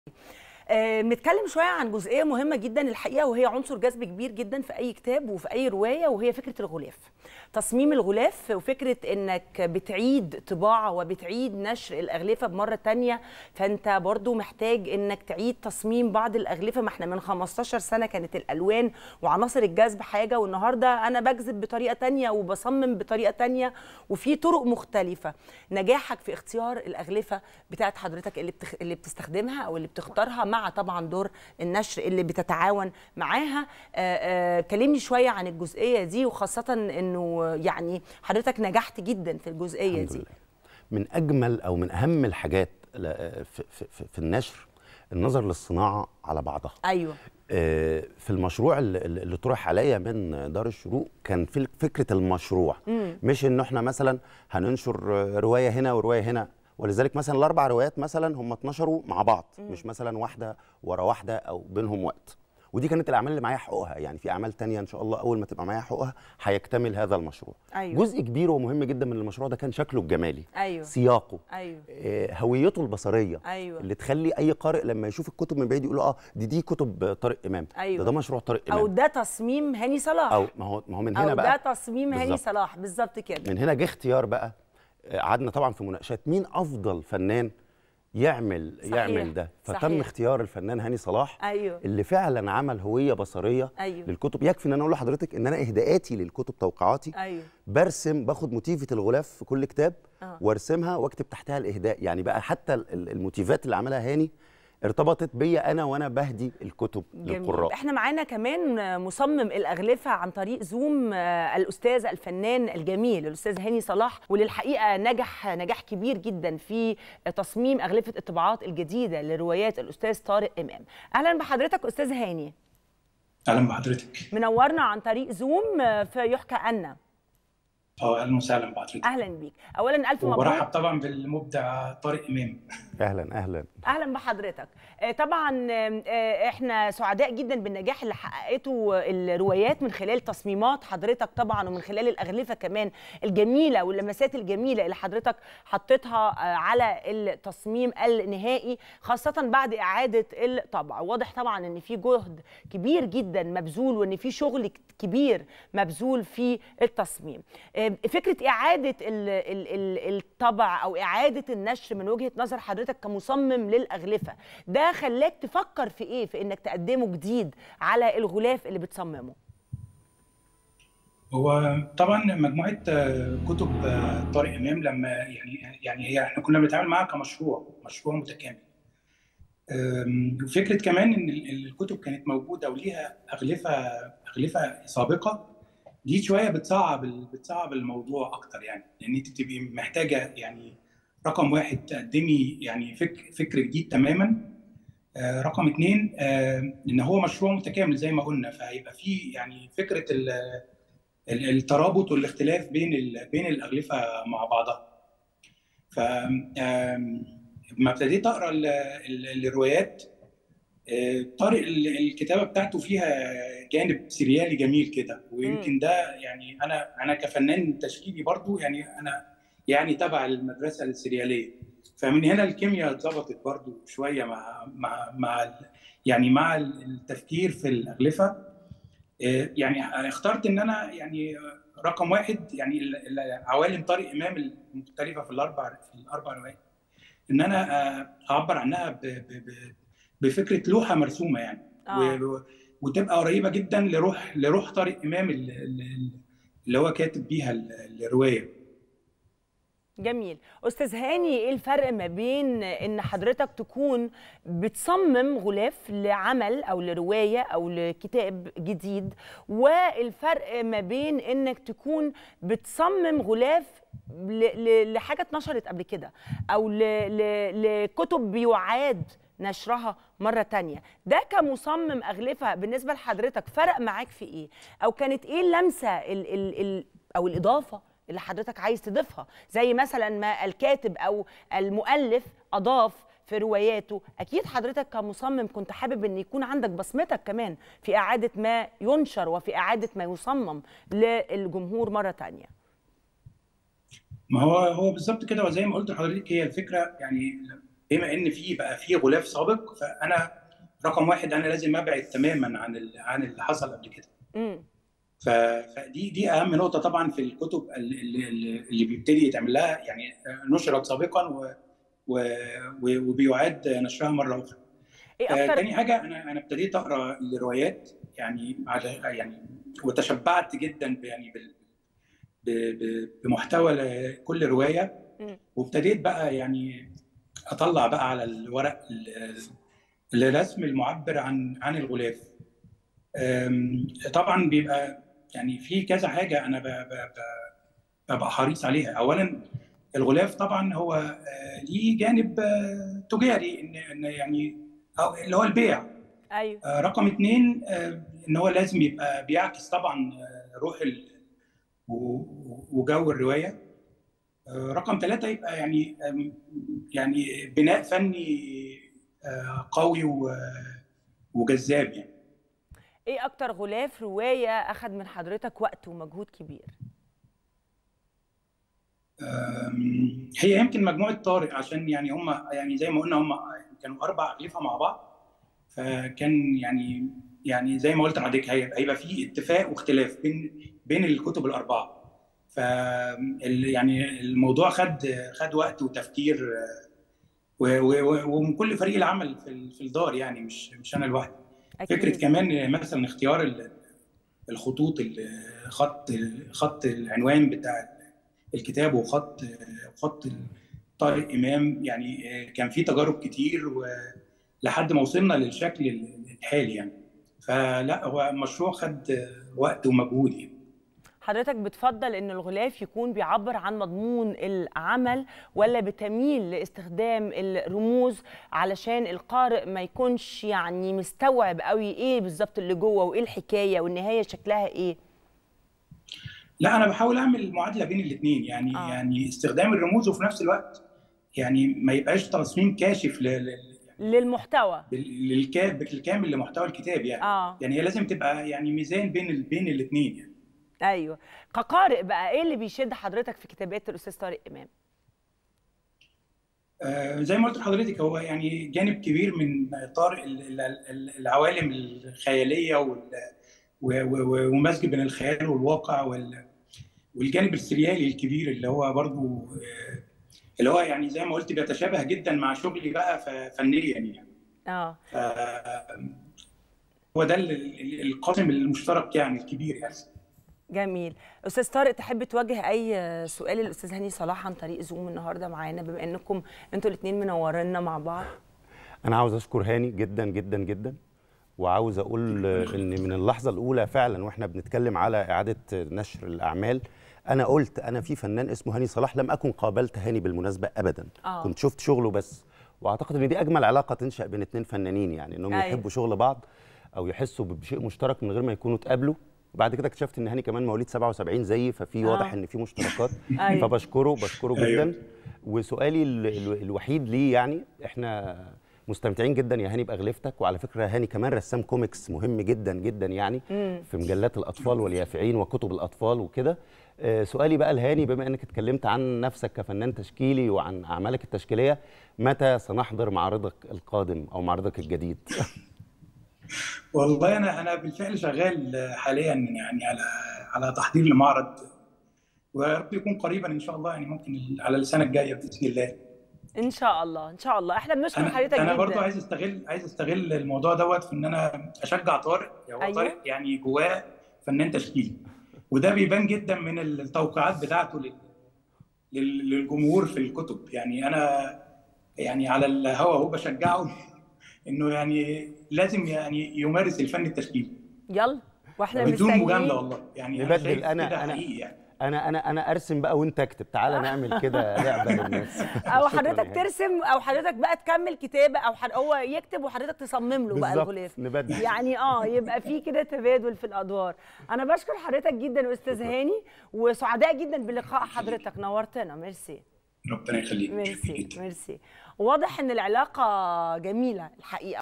آه، نتكلم شويه عن جزئيه مهمه جدا الحقيقه وهي عنصر جذب كبير جدا في اي كتاب وفي اي روايه وهي فكره الغلاف تصميم الغلاف وفكره انك بتعيد طباعه وبتعيد نشر الاغلفه بمره تانية فانت برضو محتاج انك تعيد تصميم بعض الاغلفه ما احنا من 15 سنه كانت الالوان وعناصر الجذب حاجه والنهارده انا بجذب بطريقه تانية وبصمم بطريقه تانية وفي طرق مختلفه نجاحك في اختيار الاغلفه بتاعت حضرتك اللي بتخ... اللي بتستخدمها او اللي بتختارها مع طبعا دور النشر اللي بتتعاون معاها آه، آه، كلمني شويه عن الجزئيه دي وخاصه انه يعني حضرتك نجحت جدا في الجزئيه الحمد دي لله. من اجمل او من اهم الحاجات ل- في, في, في- في النشر النظر للصناعه على بعضها ايوه آه، في المشروع اللي, اللي طرح عليا من دار الشروق كان في فكره المشروع مش انه احنا مثلا هننشر آه، روايه هنا وروايه هنا ولذلك مثلا الاربع روايات مثلا هم اتنشروا مع بعض مش مثلا واحده ورا واحده او بينهم وقت ودي كانت الاعمال اللي معايا حقوقها يعني في اعمال تانية ان شاء الله اول ما تبقى معايا حقوقها هيكتمل هذا المشروع أيوة. جزء كبير ومهم جدا من المشروع ده كان شكله الجمالي أيوة. سياقه ايوه آه، هويته البصريه أيوة. اللي تخلي اي قارئ لما يشوف الكتب من بعيد يقول اه دي دي كتب طارق امام أيوة. ده ده مشروع طارق امام او ده تصميم هاني صلاح او ما هو ما هو من هنا او بقى ده تصميم هاني بالظبط. صلاح بالظبط كده من هنا جه اختيار بقى آه، قعدنا طبعا في مناقشات مين افضل فنان يعمل صحيح. يعمل ده فتم صحيح. اختيار الفنان هاني صلاح أيوة. اللي فعلا عمل هويه بصريه أيوة. للكتب يكفي ان انا اقول لحضرتك ان انا اهداءاتي للكتب توقعاتي ايوه برسم باخد موتيفه الغلاف في كل كتاب آه. وارسمها واكتب تحتها الاهداء يعني بقى حتى ال- ال- الموتيفات اللي عملها هاني ارتبطت بيا انا وانا بهدي الكتب جميل للقراء احنا معانا كمان مصمم الاغلفه عن طريق زوم آه، الاستاذ الفنان الجميل الاستاذ هاني صلاح واللي الحقيقه نجح نجاح كبير جدا في تصميم اغلفه الطباعات الجديده لروايات الاستاذ طارق امام اهلا بحضرتك استاذ هاني اهلا بحضرتك منورنا عن طريق زوم آه، في يحكى عنا اه اهلا وسهلا بحضرتك اهلا بيك اولا الف مبروك وبرحب طبعا بالمبدع طارق امام اهلا اهلا اهلا بحضرتك آه، طبعا آه، آه، احنا سعداء جدا بالنجاح اللي حققته الروايات من خلال تصميمات حضرتك طبعا ومن خلال الاغلفه كمان الجميله واللمسات الجميله اللي حضرتك حطيتها آه، على التصميم النهائي خاصه بعد اعاده الطبع واضح طبعا ان في جهد كبير جدا مبذول وان في شغل كبير مبذول في التصميم آه، فكره اعاده ال- ال- ال- الطبع او اعاده النشر من وجهه نظر حضرتك كمصمم للاغلفه ده خلاك تفكر في ايه في انك تقدمه جديد على الغلاف اللي بتصممه هو طبعا مجموعه آه، كتب آه، طارق امام لما يعني يعني هي احنا كنا بنتعامل معاها كمشروع مشروع متكامل آم، وفكره كمان ان ال- الكتب كانت موجوده وليها اغلفه اغلفه سابقه دي شويه بتصعب ال- بتصعب الموضوع اكتر يعني لان انت بتبقي محتاجه يعني رقم واحد تقدمي يعني فكر فكر جديد تماما آه، رقم اثنين آه، ان هو مشروع متكامل زي ما قلنا فهيبقى فيه يعني فكره ال- ال- الترابط والاختلاف بين ال- بين الاغلفه مع بعضها. ف آم، لما ابتديت اقرا ال- ال- الروايات آه، طارق ال- الكتابه بتاعته فيها جانب سريالي جميل كده ويمكن ده يعني انا انا كفنان تشكيلي برضو يعني انا يعني تبع المدرسه السرياليه فمن هنا الكيمياء اتظبطت برضو شويه مع مع مع ال- يعني مع التفكير في الاغلفه آه، يعني انا اخترت ان انا يعني رقم واحد يعني ال- ال- عوالم طارق امام المختلفه في الاربع في الاربع روايات ان انا آه، اعبر عنها ب- ب- ب- بفكره لوحه مرسومه يعني آه. و- و- وتبقى قريبه جدا لروح لروح طارق امام ال- ال- اللي هو كاتب بيها ال- الروايه جميل استاذ هاني ايه الفرق ما بين ان حضرتك تكون بتصمم غلاف لعمل او لروايه او لكتاب جديد والفرق ما بين انك تكون بتصمم غلاف ل- ل- لحاجه اتنشرت قبل كده او ل- ل- لكتب بيعاد نشرها مرة تانية ده كمصمم أغلفة بالنسبة لحضرتك فرق معاك في إيه؟ أو كانت إيه اللمسة ال ال ال أو الإضافة اللي حضرتك عايز تضيفها زي مثلا ما الكاتب أو المؤلف أضاف في رواياته أكيد حضرتك كمصمم كنت حابب أن يكون عندك بصمتك كمان في إعادة ما ينشر وفي إعادة ما يصمم للجمهور مرة تانية ما هو هو بالظبط كده وزي ما قلت لحضرتك هي الفكره يعني بما ان في بقى في غلاف سابق فانا رقم واحد انا لازم ابعد تماما عن ال- عن اللي حصل قبل كده مم. ف- فدي دي اهم نقطه طبعا في الكتب اللي, اللي اللي بيبتدي يتعمل لها يعني نشرت سابقا و و و- وبيعاد نشرها مره اخرى. ايه آه، اكتر تاني حاجه انا انا ابتديت اقرا الروايات يعني على يعني وتشبعت جدا ب- يعني بال ب- ب- بمحتوى ل- كل روايه مم. وابتديت بقى يعني اطلع بقى على الورق ال- الرسم المعبر عن عن الغلاف أم، طبعا بيبقى يعني في كذا حاجه انا ب- ب- ب- ببقى حريص عليها اولا الغلاف طبعا هو آه، ليه جانب آه، تجاري ان إن يعني أو اللي هو البيع ايوه آه، رقم اثنين آه، ان هو لازم يبقى بيعكس طبعا آه، روح ال- و- وجو الروايه آه، رقم ثلاثه يبقى يعني آم، يعني بناء فني آه، قوي و- وجذاب يعني ايه اكتر غلاف روايه اخذ من حضرتك وقت ومجهود كبير آم، هي يمكن مجموعه طارق عشان يعني هم يعني زي ما قلنا هم كانوا اربع اغلفه مع بعض فكان يعني يعني زي ما قلت لحضرتك هيبقى هيبقى في اتفاق واختلاف بين بين الكتب الاربعه ف يعني الموضوع خد خد وقت وتفكير آه، و- و- و- ومن كل فريق العمل في ال- في الدار يعني مش مش انا لوحدي أكيد. فكره كمان مثلا اختيار ال- الخطوط ال- خط خط العنوان بتاع الكتاب وخط خط طارق امام يعني كان في تجارب كتير لحد ما وصلنا للشكل الحالي يعني فلا هو مشروع خد وقت ومجهود يعني حضرتك بتفضل ان الغلاف يكون بيعبر عن مضمون العمل ولا بتميل لاستخدام الرموز علشان القارئ ما يكونش يعني مستوعب قوي ايه بالظبط اللي جوه وايه الحكايه والنهايه شكلها ايه لا انا بحاول اعمل معادله بين الاثنين يعني آه. آه. يعني استخدام الرموز وفي نفس الوقت يعني ما يبقاش تصميم كاشف ل- ل- للمحتوى للكا- بالكامل لمحتوى الكتاب يعني اه يعني هي لازم تبقى يعني ميزان بين ال- بين الاثنين يعني ايوه كقارئ بقى ايه اللي بيشد حضرتك في كتابات الاستاذ طارق امام آه، زي ما قلت لحضرتك هو يعني جانب كبير من طارق ال- ال- ال- العوالم الخياليه وال- و- و- و- ومزج بين الخيال والواقع وال- والجانب السريالي الكبير اللي هو برضو آه، اللي هو يعني زي ما قلت بيتشابه جدا مع شغلي بقى ف- فنيا يعني اه ف- هو ده ال- ال- القاسم المشترك يعني الكبير يعني جميل استاذ طارق تحب توجه اي سؤال للاستاذ هاني صلاح عن طريق زوم النهارده معانا بما انكم انتوا الاثنين منورينا مع بعض انا عاوز اشكر هاني جدا جدا جدا وعاوز اقول ان من اللحظه الاولى فعلا واحنا بنتكلم على اعاده نشر الاعمال انا قلت انا في فنان اسمه هاني صلاح لم اكن قابلت هاني بالمناسبه ابدا آه. كنت شفت شغله بس واعتقد ان دي اجمل علاقه تنشا بين اتنين فنانين يعني انهم أيوة. يحبوا شغل بعض او يحسوا بشيء مشترك من غير ما يكونوا اتقابلوا وبعد كده اكتشفت ان هاني كمان مواليد 77 زيي ففي آه. واضح ان في مشتركات أيوة. فبشكره بشكره أيوة. جدا وسؤالي ال- ال- الوحيد ليه يعني احنا مستمتعين جدا يا هاني باغلفتك وعلى فكره هاني كمان رسام كوميكس مهم جدا جدا يعني مم. في مجلات الاطفال واليافعين وكتب الاطفال وكده آه، سؤالي بقى لهاني بما انك اتكلمت عن نفسك كفنان تشكيلي وعن اعمالك التشكيليه متى سنحضر معرضك القادم او معرضك الجديد والله انا انا بالفعل شغال حاليا يعني على على تحضير لمعرض ويا رب يكون قريبا ان شاء الله يعني ممكن على السنه الجايه باذن الله ان شاء الله ان شاء الله احنا بنشكر انا حضرتك انا جدا برضو عايز استغل عايز استغل الموضوع دوت في ان انا اشجع طارق هو أيوة. طارق يعني جواه فنان تشكيلي وده بيبان جدا من التوقيعات بتاعته لل- لل- للجمهور في الكتب يعني انا يعني على الهوا هو بشجعه انه يعني لازم يعني يمارس الفن التشكيلي يلا واحنا بدون مستنيين مجامله والله يعني نبدل. انا شايف أنا- كده أنا- حقيقي يعني انا انا انا ارسم بقى وانت اكتب تعالى نعمل كده لعبه للناس او شكراً حضرتك يا هاني. ترسم او حضرتك بقى تكمل كتابه او حد هو يكتب وحضرتك تصمم له بقى بالظبط، الغلاف نبدل. يعني اه يبقى في كده تبادل في الادوار انا بشكر حضرتك جدا استاذ هاني وسعداء جدا بلقاء حضرتك نورتنا ميرسي ربنا يخليك ميرسي ميرسي واضح ان العلاقه جميله الحقيقه